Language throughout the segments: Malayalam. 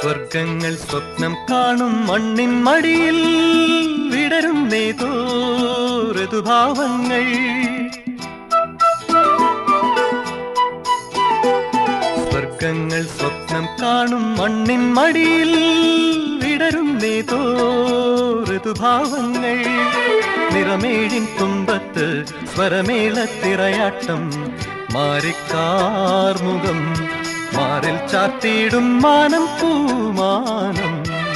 സ്വർഗങ്ങൾ സ്വപ്നം കാണും മണ്ണിൻ മടിയിൽ വിടരും നേതോ ഋതുഭാവങ്ങൾ സ്വർഗങ്ങൾ സ്വപ്നം കാണും മണ്ണിൻ മടിയിൽ വിടരും നേതോ ഋതുഭാവങ്ങൾ നിറമേഴിൻ തുമ്പത്ത് സ്വരമേളത്തിറയാട്ടം മാറിക്കാർമുഖം മാറിൽ ചാത്തിയിടും മാനം പൂമാനം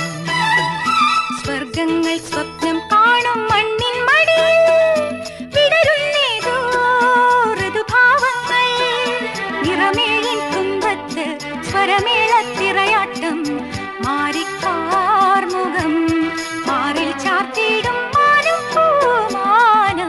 സ്വർഗങ്ങൾ സ്വപ്നം കാണും മണ്ണിൻ മടിയിൽ വിടരുന്നേതോ ഋതുഭാവങ്ങൾ നിറമേഴിൻ തുമ്പത്ത് സ്വരമേളത്തിറയാട്ടം മാറിക്കാർമുഖം മാറിൽ ചാർത്തിയിടും മാനം പൂമാനം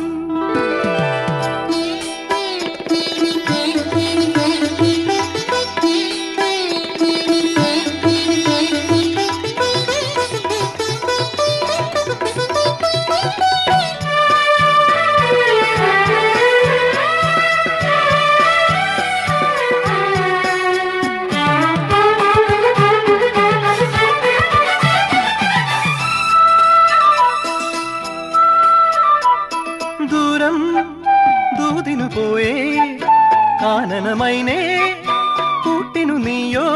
ദൂരം ദൂതിനു പോയേ കാനനമൈനേ കൂട്ടിനു നീയോ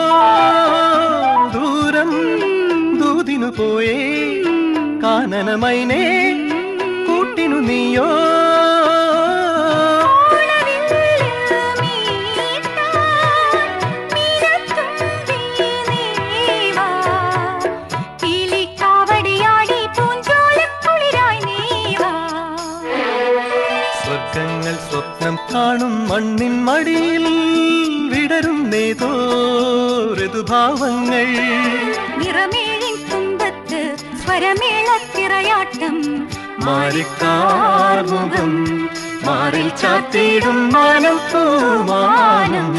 ദൂരം ദൂതിനു പോയേ കാനനമൈനേ കൂട്ടിനു നീയോ സ്വർഗങ്ങൾ സ്വപ്നം കാണും മണ്ണിൻ മടിയിൽ വിടരും നേതോ ഋതുഭാവങ്ങൾ സ്വരമേളത്തിറയാട്ടം മാറിക്കാർമുഖം മാറിൽ ചാത്തിയിടും മാനം പൂമാനം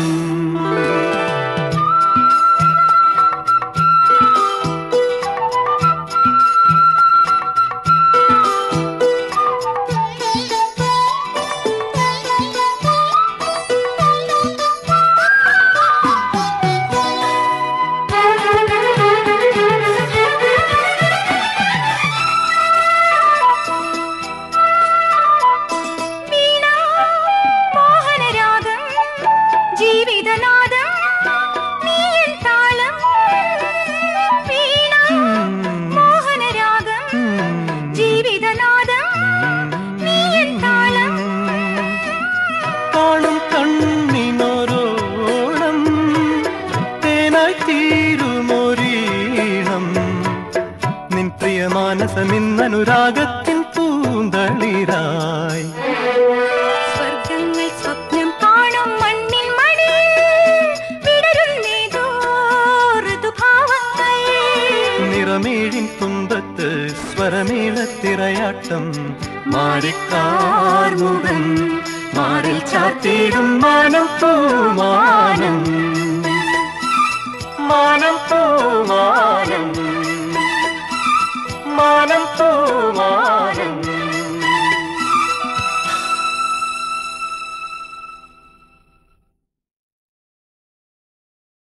വീണ മോഹനരാഗം ജീവിതനാദം നീയൻ താളം വീണ മോഹനരാഗം ജീവിതനാദം നീയൻ താളം കാണും കണ്ണിനൊരോണം തേനായി തീരുമൊരീണം നിൻ പ്രിയ മാനസമിന്നനുരാഗത്തിൻ പൂന്തളിരായി സ്വർഗങ്ങൾ സ്വപ്നം കാണും മണ്ണിൻ മടിയിൽ വിടരുന്നേതോ ഋതുഭാവങ്ങൾ നിറമേഴിൻ തുമ്പത്ത് സ്വരമേളത്തിറയാട്ടം മാറിക്കാർമുഖം മാറിൽ ചാത്തിയിടും മാനം പൂമാനം